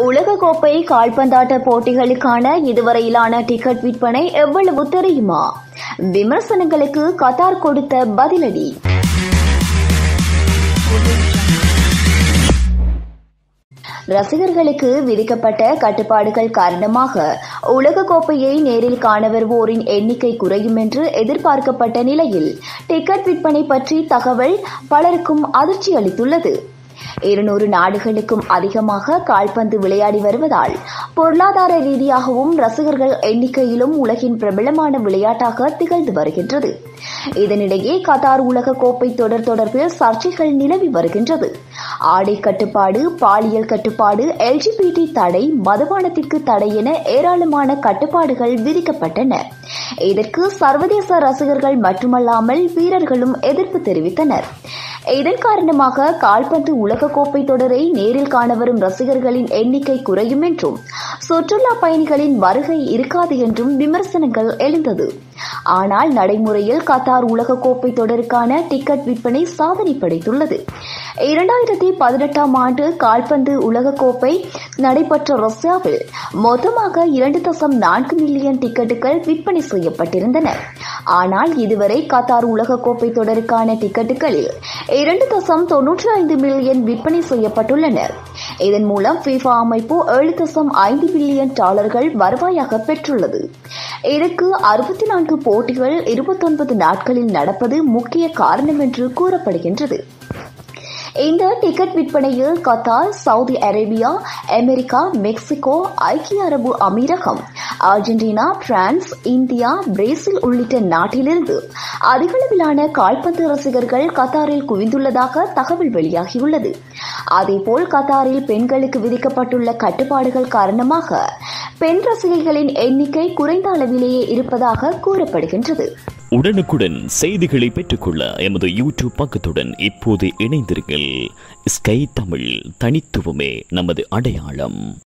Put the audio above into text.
உலகக்கோப்பை கால்பந்தாட்ட போட்டிகளுக்கான இதுவரையிலான டிக்கெட் விற்பனை எவ்வளவு தெரியுமா விமர்சனங்களுக்கு கத்தார் கொடுத்த பதிலடி ரசிகர்களுக்கு விதிக்கப்பட்ட கட்டுப்பாடுகள் காரணமாக உலகக்கோப்பையை நேரில் காண வருவோரின் எண்ணிக்கை குறையும் என்று எதிர்பார்க்கப்பட்ட நிலையில் டிக்கெட் விற்பனை பற்றி தகவல் பலருக்கும் அதிர்ச்சி அளித்துள்ளது இருநூறு நாடுகளுக்கும் அதிகமாக கால்பந்து விளையாடி வருவதால் பொருளாதார ரீதியாகவும் ரசிகர்கள் எண்ணிக்கையிலும் உலகின் பிரபலமான விளையாட்டாக திகழ்ந்து வருகின்றது இதனிடையே கத்தார் உலக கோப்பை தொடர் தொடர்பில் சர்ச்சைகள் நிலவி வருகின்றது ஆடை கட்டுப்பாடு பாலியல் கட்டுப்பாடு எல்ஜிபிடி தடை மதுபானத்திற்கு தடை என ஏராளமான கட்டுப்பாடுகள் விதிக்கப்பட்டன இதற்கு சர்வதேச ரசிகர்கள் மட்டுமல்லாமல் வீரர்களும் எதிர்ப்பு தெரிவித்தனர் இதன் காரணமாக கால்பந்து உலகக்கோப்பை தொடரை நேரில் காண வரும் ரசிகர்களின் எண்ணிக்கை குறையும் என்றும் சுற்றுலா பயணிகளின் வருகை இருக்காது என்றும் விமர்சனங்கள் எழுந்தது ஆனால் நடைமுறையில் கத்தார் உலகக்கோப்பை தொடருக்கான டிக்கெட் விற்பனை சாதனை படைத்துள்ளது இரண்டாயிரத்தி பதினெட்டாம் ஆண்டு கால்பந்து உலகக்கோப்பை நடைபெற்ற ரஷ்யாவில் மொத்தமாக இரண்டு தசம் நான்கு மில்லியன் டிக்கெட்டுகள் விற்பனை செய்யப்பட்டிருந்தன ஆனால் இதுவரை கத்தார் உலகக்கோப்பை தொடருக்கான டிக்கெட்டுகளில் இரண்டு தசம் தொன்னூற்றி ஐந்து மில்லியன் விற்பனை செய்யப்பட்டுள்ளன இதன் மூலம் FIFA அமைப்பு ஏழு தசம் ஐந்து பில்லியன் டாலர்கள் வருவாயாக பெற்றுள்ளது இதற்கு அறுபத்தி நான்கு போட்டிகள் இருபத்தொன்பது நாட்களில் நடப்பது முக்கிய காரணம் என்று கூறப்படுகின்றது இந்த டிக்கெட் விற்பனையில் Qatar Saudi Arabia America Mexico ஐக்கிய அரபு அமீரகம் அர்ஜென்டினா பிரான்ஸ் இந்தியா பிரேசில் உள்ளிட்ட நாட்டிலிருந்து அதிகளவிலான கால்பந்து ரசிகர்கள் கத்தாரில் குவிந்துள்ளதாக தகவல் வெளியாகியுள்ளது அதேபோல் கத்தாரில் பெண்களுக்கு விதிக்கப்பட்டுள்ள கட்டுப்பாடுகள் காரணமாக பெண் ரசிகைகளின் எண்ணிக்கை குறைந்த அளவிலேயே இருப்பதாக கூறப்படுகின்றது உடனுக்குடன் செய்திகளை பெற்றுக்கொள்ள எமது யூடியூப் பக்கத்துடன் இப்போது இணைந்திருங்கள் ஸ்கை தமிழ் தனித்துவமே நமது அடையாளம்